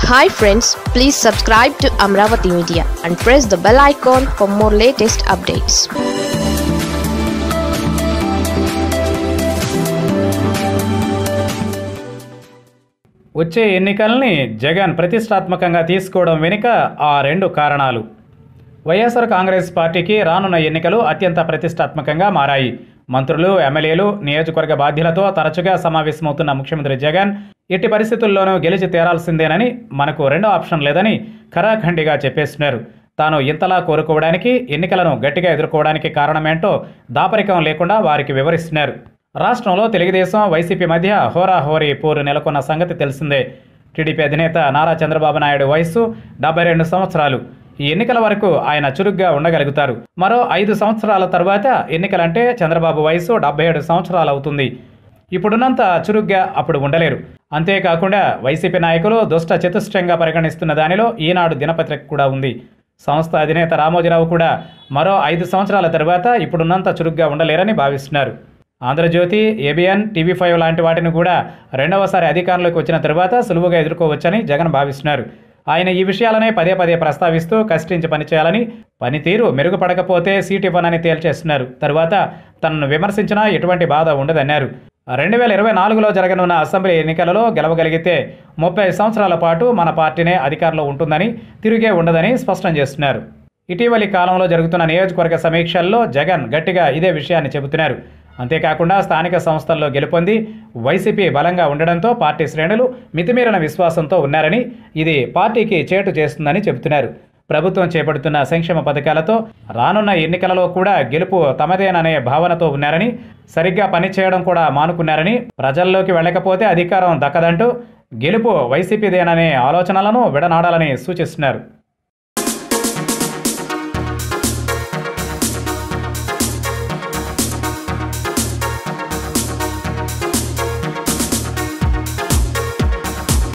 hi friends please subscribe to Amaravati media and press the bell icon for more latest updates వచ్చే ఎన్నికల్ని జగన్ ప్రతిష్టాత్మకంగా తీసుకోవడం వెనుక ఆ రెండు కారణాలు వైఎస్ఆర్ కాంగ్రెస్ పార్టీకి రానున్న ఎన్నికలు అత్యంత ప్రతిష్టాత్మకంగా మారాయి మంత్రులు ఎమ్మెల్యేలు నియోజకవర్గ బాధ్యులతో తరచుగా సమావేశమవుతున్న ముఖ్యమంత్రి జగన్ ఎట్టి పరిస్థితుల్లోనూ గెలిచి తీరాల్సిందేనని మనకు రెండో ఆప్షన్ లేదని ఖరాఖండిగా చెప్పేస్తున్నారు తాను ఇంతలా కోరుకోవడానికి ఎన్నికలను గట్టిగా ఎదుర్కోవడానికి కారణమేంటో దాపరికం లేకుండా వారికి వివరిస్తున్నారు రాష్ట్రంలో తెలుగుదేశం వైసీపీ మధ్య హోరాహోరీ పోరు నెలకొన్న సంగతి తెలిసిందే టీడీపీ అధినేత నారా చంద్రబాబు నాయుడు వయస్సు డెబ్బై రెండు సంవత్సరాలు ఈ ఎన్నికల వరకు ఆయన చురుగ్గా ఉండగలుగుతారు మరో ఐదు సంవత్సరాల తర్వాత ఎన్నికలంటే చంద్రబాబు వయసు డెబ్బై ఏడు సంవత్సరాలు అవుతుంది ఇప్పుడున్నంత చురుగ్గా అప్పుడు ఉండలేరు అంతేకాకుండా వైసీపీ నాయకులు దుష్ట చతుష్టంగా పరిగణిస్తున్న దానిలో ఈనాడు దినపత్రిక కూడా ఉంది సంస్థ అధినేత రామోజీరావు కూడా మరో ఐదు సంవత్సరాల తర్వాత ఇప్పుడున్నంత చురుగ్గా ఉండలేరని భావిస్తున్నారు ఆంధ్రజ్యోతి ఏబిఎన్ టీవీ ఫైవ్ లాంటి వాటిని కూడా రెండవసారి అధికారంలోకి వచ్చిన తరువాత సులువుగా ఎదుర్కోవచ్చని జగన్ భావిస్తున్నారు ఆయన ఈ విషయాలనే పదే పదే ప్రస్తావిస్తూ కష్టించి పనిచేయాలని పనితీరు మెరుగుపడకపోతే సీట్ ఇవ్వనని తేల్చేస్తున్నారు తరువాత తనను విమర్శించినా ఎటువంటి బాధ ఉండదన్నారు రెండు వేల ఇరవై నాలుగులో జరగనున్న అసెంబ్లీ ఎన్నికలలో గెలవగలిగితే ముప్పై సంవత్సరాల పాటు మన పార్టీనే అధికారంలో ఉంటుందని తిరిగే ఉండదని స్పష్టం చేస్తున్నారు ఇటీవలి కాలంలో జరుగుతున్న నియోజకవర్గ సమీక్షల్లో జగన్ గట్టిగా ఇదే విషయాన్ని చెబుతున్నారు అంతేకాకుండా స్థానిక సంస్థల్లో గెలుపొంది వైసీపీ బలంగా ఉండడంతో పార్టీ శ్రేణులు మితిమీరిన విశ్వాసంతో ఉన్నారని ఇది పార్టీకి చేటు చేస్తుందని చెబుతున్నారు ప్రభుత్వం చేపడుతున్న సంక్షేమ పథకాలతో రానున్న ఎన్నికలలో కూడా గెలుపు తమదేననే భావనతో ఉన్నారని సరిగ్గా పనిచేయడం కూడా మానుకున్నారని ప్రజల్లోకి వెళ్ళకపోతే అధికారం దక్కదంటూ గెలుపు వైసీపీదేననే ఆలోచనలను విడనాడాలని సూచిస్తున్నారు